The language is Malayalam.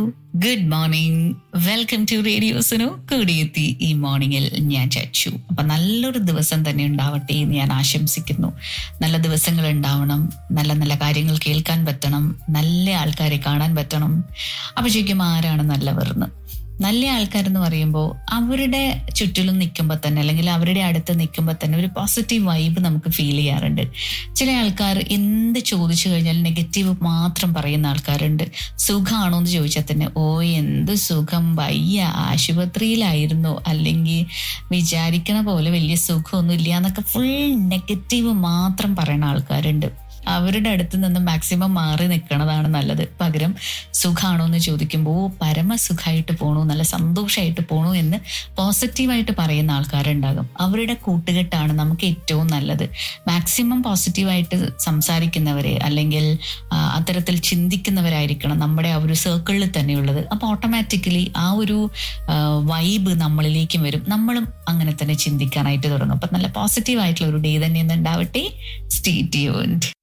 good morning welcome to radio Sunu കൂടിയെത്തി ഈ മോർണിംഗിൽ ഞാൻ ചച്ചു അപ്പൊ നല്ലൊരു ദിവസം തന്നെ ഉണ്ടാവട്ടെ എന്ന് ഞാൻ ആശംസിക്കുന്നു നല്ല ദിവസങ്ങൾ ഉണ്ടാവണം നല്ല നല്ല കാര്യങ്ങൾ കേൾക്കാൻ പറ്റണം നല്ല ആൾക്കാരെ കാണാൻ പറ്റണം അപ്പൊ ശരിക്കും ആരാണ് നല്ലവർന്ന് നല്ല ആൾക്കാരെന്ന് പറയുമ്പോൾ അവരുടെ ചുറ്റിലും നിൽക്കുമ്പോൾ തന്നെ അല്ലെങ്കിൽ അവരുടെ അടുത്ത് നിൽക്കുമ്പോൾ തന്നെ ഒരു പോസിറ്റീവ് വൈബ് നമുക്ക് ഫീൽ ചെയ്യാറുണ്ട് ചില ആൾക്കാർ എന്ത് ചോദിച്ചു കഴിഞ്ഞാൽ നെഗറ്റീവ് മാത്രം പറയുന്ന ആൾക്കാരുണ്ട് സുഖമാണോ എന്ന് ചോദിച്ചാൽ തന്നെ ഓ എന്ത് സുഖം വയ്യ ആശുപത്രിയിലായിരുന്നു അല്ലെങ്കിൽ വിചാരിക്കണ പോലെ വലിയ സുഖമൊന്നും ഇല്ല എന്നൊക്കെ ഫുൾ നെഗറ്റീവ് മാത്രം പറയുന്ന ആൾക്കാരുണ്ട് അവരുടെ അടുത്ത് നിന്ന് മാക്സിമം മാറി നിൽക്കണതാണ് നല്ലത് പകരം സുഖാണോ എന്ന് ചോദിക്കുമ്പോൾ "ഓ, പരമസുഖമായിട്ട് പോണു നല്ല സന്തോഷമായിട്ട് പോണു എന്ന് പോസിറ്റീവായിട്ട് പറയുന്ന ആൾക്കാരുണ്ടാകും അവരുടെ കൂട്ടുകെട്ടാണ് നമുക്ക് ഏറ്റവും നല്ലത് മാക്സിമം പോസിറ്റീവായിട്ട് സംസാരിക്കുന്നവരെ അല്ലെങ്കിൽ ആ, അത്തരത്തിൽ ചിന്തിക്കുന്നവരായിരിക്കണം നമ്മുടെ ആ ഒരു സർക്കിളിൽ തന്നെയുള്ളത് അപ്പോൾ ഓട്ടോമാറ്റിക്കലി ആ ഒരു വൈബ് നമ്മളിലേക്കും വരും നമ്മളും അങ്ങനെ തന്നെ ചിന്തിക്കാനായിട്ട് തുടങ്ങും അപ്പം നല്ല പോസിറ്റീവ് ആയിട്ടുള്ള ഒരു ഡേ തന്നെ ഇന്ന് ഉണ്ടാവട്ടെ സ്റ്റേ ട്യൂൺഡ്